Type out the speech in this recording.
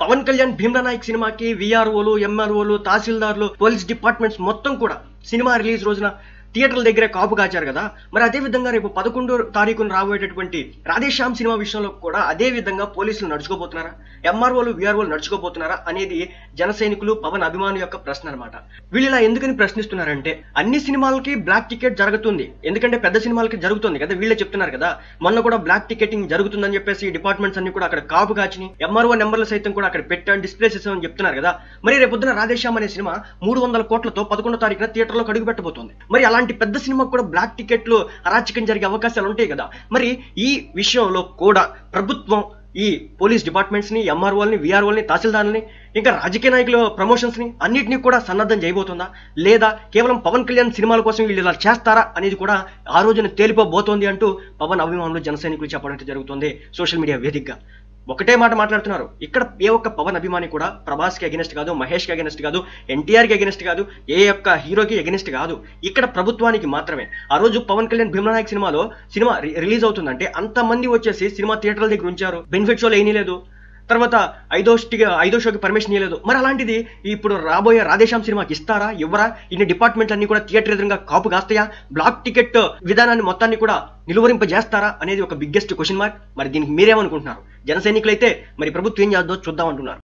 పవన్ కళ్యాణ్ భీమ్లా నాయక్ సినిమాకి విఆర్ఓలు ఎంఆర్ఓలు తహసీల్దార్లు police departments మొత్తం కూడా సినిమా రిలీజ్ రోజున థియేటర్ల దగ్గరే కాపు కాచారు కదా మరి అదే విధంగా రేపు పదకొండో తారీఖున రాబోయేటటువంటి రాధేశ్యామ్ సినిమా విషయంలో కూడా అదే విధంగా పోలీసులు నడుచుకోబోతున్నారా ఎంఆర్ఓలు విఆర్ఓలు నడుచుకోబోతున్నారా అనేది జన సైనికులు పవన్ అభిమానుల యొక్క ప్రశ్న అనమాట వీళ్ళు ఇలా ఎందుకని ప్రశ్నిస్తున్నారంటే అన్ని సినిమాలకి బ్లాక్ టికెట్ జరుగుతుంది ఎందుకంటే పెద్ద సినిమాలకి జరుగుతుంది కదా వీళ్ళే చెప్తున్నారు కదా మొన్న కూడా బ్లాక్ టికెటింగ్ జరుగుతుందని చెప్పేసి డిపార్ట్మెంట్స్ అన్ని కూడా అక్కడ కాపు కాచిని ఎంఆర్ఓ నెంబర్లు సైతం కూడా అక్కడ పెట్టాను డిస్ప్లే చేసామని చెప్తున్నారు కదా మరి రేపొద్దున రాధేశ్యామ్ అనే సినిమా మూడు వందల కోట్లతో పదకొండో తారీఖున థియేటర్లో అడుగు పెట్టబోతోంది మరి అలాంటి పెద్ద సినిమాకు కూడా బ్లాక్ టికెట్లు అరాచకం జరిగే అవకాశాలు ఉంటాయి కదా మరి ఈ విషయంలో కూడా ప్రభుత్వం ఈ పోలీస్ డిపార్ట్మెంట్స్ ని ఎంఆర్ఓల్ని విఆర్ఓల్ని తహసీల్దార్ని ఇంకా రాజకీయ నాయకుల ప్రమోషన్స్ ని అన్నింటినీ కూడా సన్నద్ధం చేయబోతుందా లేదా కేవలం పవన్ కళ్యాణ్ సినిమాల కోసం వీళ్ళు ఇలా చేస్తారా అనేది కూడా ఆ రోజున తేలిపోబోతోంది అంటూ పవన్ అభిమానులు జన సైనికులు చెప్పడం అయితే జరుగుతుంది సోషల్ మీడియా వేదికగా ఒకటే మాట మాట్లాడుతున్నారు ఇక్కడ ఏ ఒక్క పవన్ అభిమాని కూడా ప్రభాస్ కి అగెనిస్ట్ కాదు మహేష్ కి అగెనిస్ట్ కాదు ఎన్టీఆర్ కి అగెనిస్ట్ కాదు ఏ ఒక్క హీరోకి అగెనిస్ట్ కాదు ఇక్కడ ప్రభుత్వానికి మాత్రమే ఆ రోజు పవన్ కళ్యాణ్ భీమనాయక్ సినిమాలో సినిమా రి- రిలీజ్ అవుతుందంటే అంతమంది వచ్చేసి సినిమా థియేటర్ల దగ్గర ఉంచారు బెనిఫిట్ షోలు ఏమీ లేదు తర్వాత ఐదో స్టిగా ఐదో షోకి పర్మిషన్ ఇవ్వలేదు మరి అలాంటిది ఇప్పుడు రాబోయే రాధేశ్యామ్ సినిమాకి ఇస్తారా ఇవ్వరా ఇన్ని డిపార్ట్మెంట్ అన్ని కూడా థియేటర్ ఎదురుగా కాపు కాస్తాయా బ్లాక్ టికెట్ విధానాన్ని మొత్తాన్ని కూడా నిలువరింపజేస్తారా అనేది ఒక బిగ్గెస్ట్ క్వశ్చన్ మార్క్ మరి దీనికి మీరేమనుకుంటున్నారు జన సైనికులైతే మరి ప్రభుత్వం ఏం చేద్దో చూద్దాం అంటున్నారు